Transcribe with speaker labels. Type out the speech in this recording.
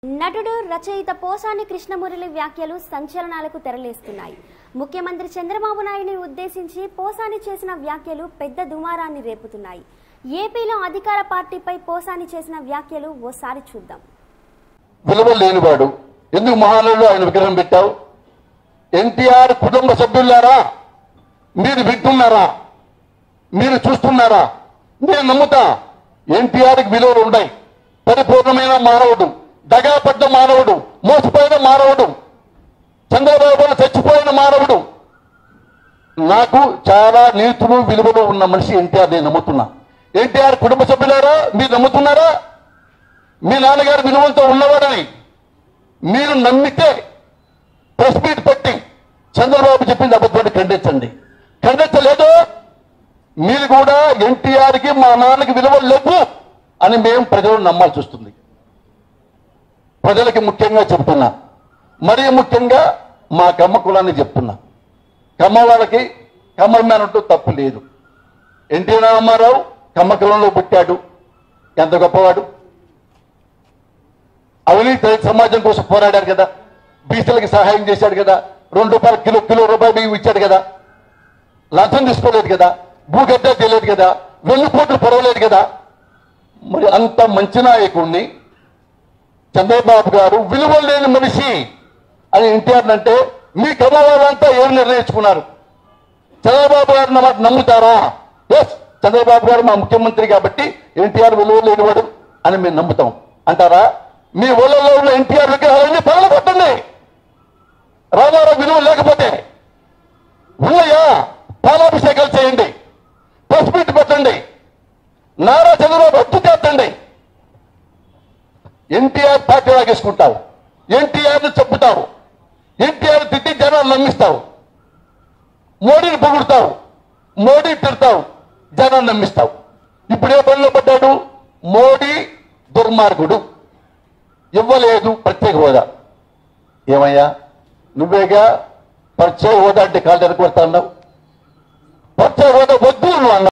Speaker 1: నటుడు రచయిత పోసాని కృష్ణమురళి వ్యాఖ్యలు సంచలనాలకు తెరలేస్తున్నాయి ముఖ్యమంత్రి చంద్రబాబు నాయుడిని ఉద్దేశించి పోసాని చేసిన వ్యాఖ్యలు పెద్ద దుమారాన్ని రేపుతున్నాయి ఏపీలో అధికార పార్టీపై పోసాని చేసిన వ్యాఖ్యలు ఓసారి చూద్దాం
Speaker 2: విలువ లేనివాడు ఎందుకు మహానుడు ఆయన విగ్రహం పెట్టావు ఎన్టీఆర్ కుటుంబ సభ్యులారా మీరు వింటున్నారా మీరు చూస్తున్నారా నేను నమ్ముతా ఎన్టీఆర్కి విలువలు ఉన్నాయి పరిపూర్ణమైన మానవుడు దగాపడ్డ మానవుడు మోసపోయిన మానవుడు చంద్రబాబు చచ్చిపోయిన మానవుడు నాకు చాలా నీతులు విలువలు ఉన్న మనిషి ఎన్టీఆర్ నేను నమ్ముతున్నా ఎన్టీఆర్ కుటుంబ సభ్యులారా మీరు నమ్ముతున్నారా మీ నాన్నగారు విలువలతో ఉన్నవాడని మీరు నమ్మితే ప్రెస్ మీట్ పెట్టి చంద్రబాబు చెప్పింది అబద్ధాన్ని ఖండించండి ఖండించలేదు మీరు కూడా ఎన్టీఆర్కి మా నాన్నకి విలువలు లేవు అని మేము ప్రజలు నమ్మాల్సి వస్తుంది ప్రజలకి ముఖ్యంగా చెప్తున్నా మరీ ముఖ్యంగా మా కమ్మ కులాన్ని చెప్తున్నా కమ్మ వాళ్ళకి కమ్మ మేనంటూ తప్పు లేదు ఎన్టీ రామారావు కమ్మ కులంలో పుట్టాడు ఎంత గొప్పవాడు అవినీతి రహిత సమాజం కోసం పోరాడారు కదా బీసీలకి సహాయం చేశాడు కదా రెండు రూపాయలు కిలో కిలో రూపాయలు బియ్యం ఇచ్చాడు కదా లంచం తీసుకోలేదు కదా భూగడ్డ చేయలేదు కదా వెన్నుపోట్లు పొడవలేదు కదా మరి అంత మంచి నాయకుడిని చంద్రబాబు గారు విలువ లేని మనిషి అని ఎన్టీఆర్ అంటే మీ కమ్మ వాళ్ళంతా ఏం నిర్ణయించుకున్నారు చంద్రబాబు గారు మాట నమ్ముతారా ఎస్ చంద్రబాబు గారు మా ముఖ్యమంత్రి కాబట్టి ఎన్టీఆర్ విలువ లేనివాడు అని మేము నమ్ముతాం అంటారా మీ ఊళ్ళలో ఉన్న ఎన్టీఆర్ విగ్రహాలన్నీ పగల కొట్టండి రామారావు విలువ లేకపోతే ఉన్నాయా పాలాభిషేకాలు చేయండి ప్రెస్ మీట్ పెట్టండి నారా చంద్రబాబు రద్దు చేస్తండి ఎన్టీఆర్ పార్టీ లాగేసుకుంటావు ఎన్టీఆర్ని చెప్పుతావు ఎన్టీఆర్ తిట్టి జనాలు నమ్మిస్తావు మోడీని పొగుడుతావు మోడీ తిడతావు జనాన్ని నమ్మిస్తావు ఇప్పుడు ఏ పనిలో పడ్డాడు మోడీ దుర్మార్గుడు ఇవ్వలేదు ప్రత్యేక హోదా ఏమయ్యా నువ్వేగా ప్రత్యేక హోదా అంటే కాళ్ళు ఎరకొడతా అన్నావు ప్రత్యేక హోదా వద్దు నువ్వు అన్నావు